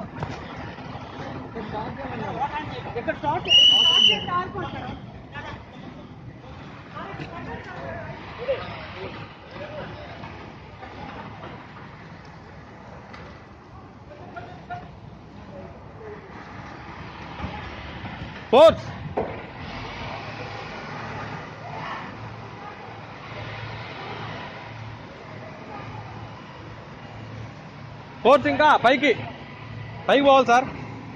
ఇక్కడ start force force ఇంకా పైకి పైకి పోవాలి సార్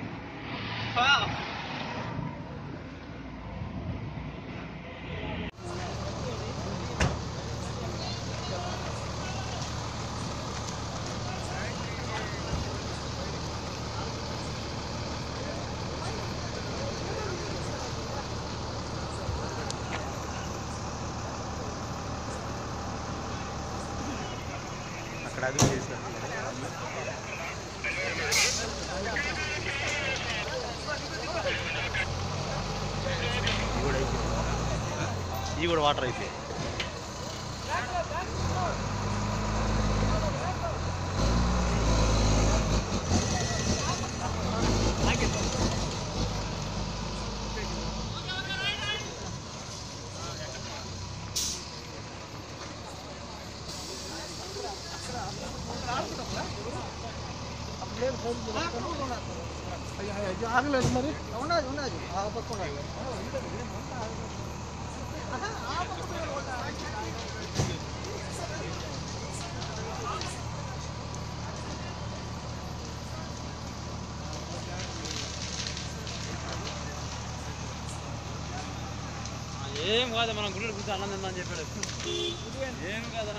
అక్కడ అది చేశారు ఇది కూడా అయిపోయింది ఇది కూడా వాటర్ అయిపోయింది ఆగలేదు మరి ఉన్నది ఉన్నది ఆ పక్క ఉన్నది ఏం కాదు మనం గుళ్ళు కూర్చొని అన్నం తిందని చెప్పాడు ఏం కాదు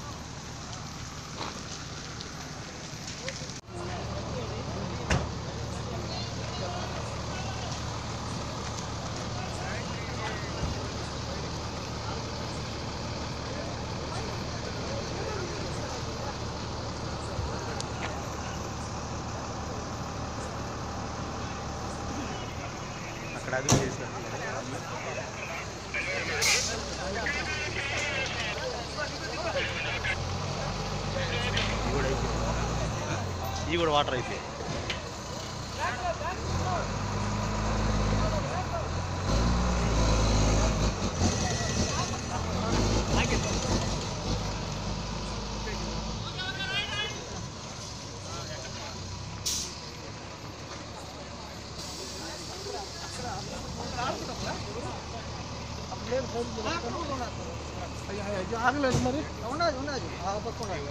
అక్కడ అది చేశారు ఇది కూడా అయిపోయింది ఇది కూడా వాటర్ అయిపోయింది ఆగలేదు మరి ఉన్నది ఉన్నది ఆ పక్క ఉన్నది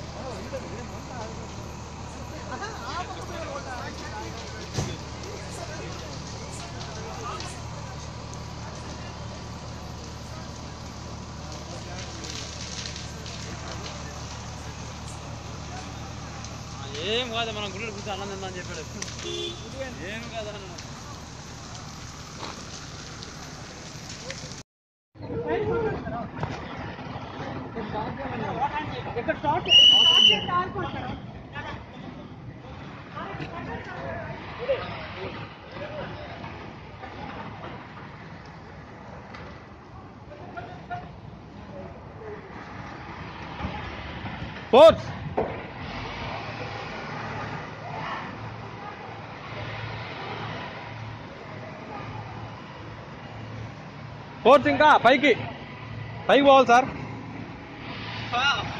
ఏం కాదు మనం గుళ్ళు కూర్చొని అన్నం తిందని చెప్పాడు ఏం కాదు ఇక్కడ స్టార్ట్ ఫోర్స్ ఫోర్స్ ఇంకా పైకి పైకి పోవాలి సార్